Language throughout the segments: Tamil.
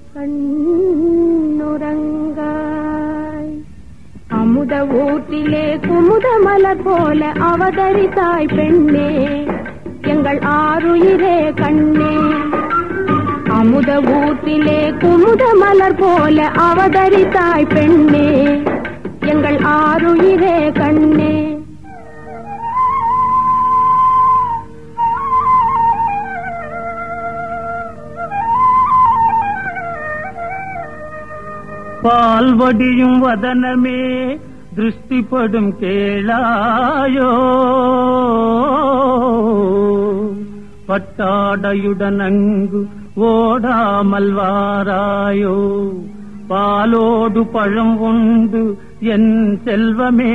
கண்ணுறங்காய் அமுத ஊற்றிலே குமுத மலர் போல அவதரித்தாய் பெண்ணே எங்கள் ஆறுயிரே கண்ணே அமுத ஊற்றிலே குமுத மலர் போல அவதரித்தாய் பெண்ணே எங்கள் ஆறுயிரே கண்ணே பால்வடியும் வதனமே திருஷ்டிப்படும் கேளாயோ பட்டாடையுடன் அங்கு ஓடாமல் வாராயோ பாலோடு பழம் உண்டு என் செல்வமே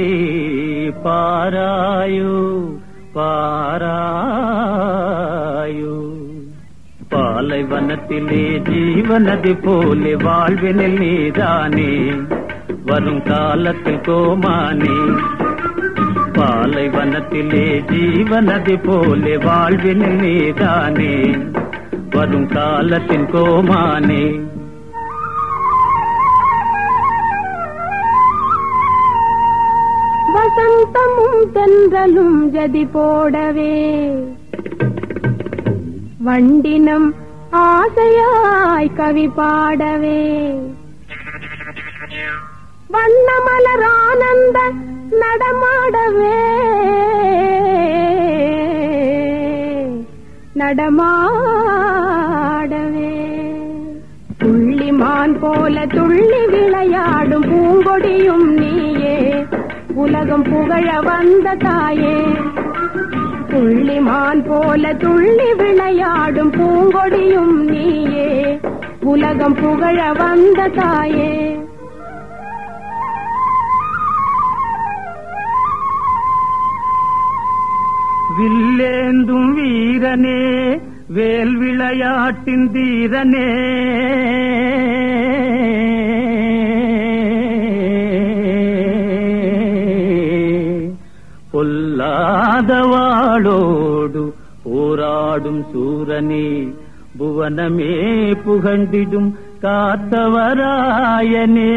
பாராயோ பாராயோ பாலைவனத்திலே ஜீவனது போலே வாழ்வினில் நீதானே வரும் காலத்தில் கோமானே பாலைவனத்திலே ஜீவனது போலே வாழ்வினில் நீதானே வரும் காலத்தின் கோமானே வசந்தமும் தென்றலும் ஜதி போடவே வண்டினம் ஆசையாய் கவி பாடவே வண்ணமலர் ஆனந்த நடமாடவே நடமாடவே துள்ளிமான் போல துள்ளி விளையாடும் பூங்கொடியும் நீயே உலகம் புகழ வந்த தாயே துள்ளிமான் போல துள்ளி விளையாடும் பூங்கொடியும் நீயே உலகம் புகழ வந்த தாயே வில்லேந்தும் வீரனே வேல் விளையாட்டின் தீரனே பொல்லாதவாளோடு போராடும் சூரனே புவனமே புகண்டிடும் காத்தவராயனே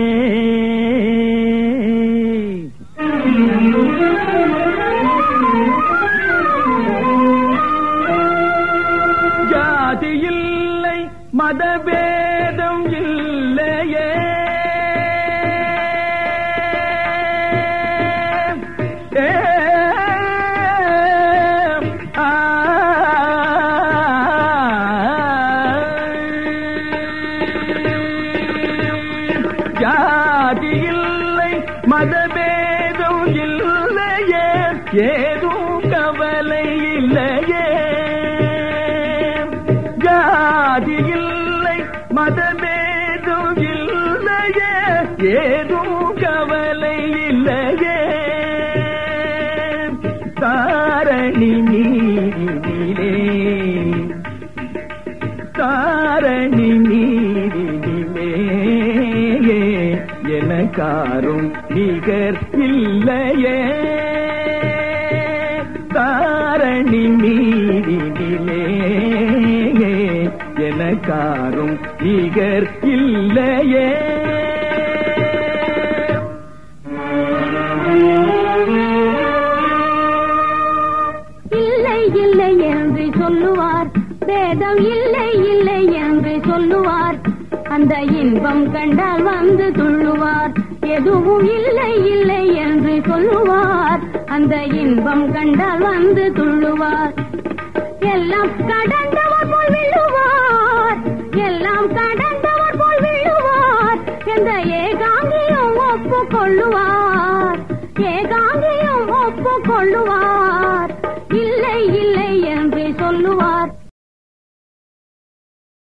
ஜாதி இல்லை மதபேதம் இல்லையே ஏ, ஆ, ஜாதி இல்லை மதபேதம் இல்லையே ஏதும் கவலை இல்லையே ஜாதி இல்லை மதபேதம் இல்லையே ஏதும் கவலை இல்லையே தாரணி நீரினிலே தாரணி நீரினிலே எனக்காரும் நிகர் இல்லையே தாரணி நீரினிலே எனக்காரும் நிகர் இல்லையே இல்லை இல்லை என்று சொல்லுவார் வேதம் இல்லை இல்லை என்று சொல்லுவார் அந்த இன்பம் கண்டால் வந்து துள்ளுவார் எதுவும் இல்லை இல்லை என்று சொல்லுவார் அந்த இன்பம் கண்டால் வந்து துள்ளுவார் எல்லாம் கடந்தவர் போல் விழுவார் எல்லாம் கடந்தவர் போல் விழுவார் எந்த ஏகாங்கியும் ஒப்பு கொள்ளுவார்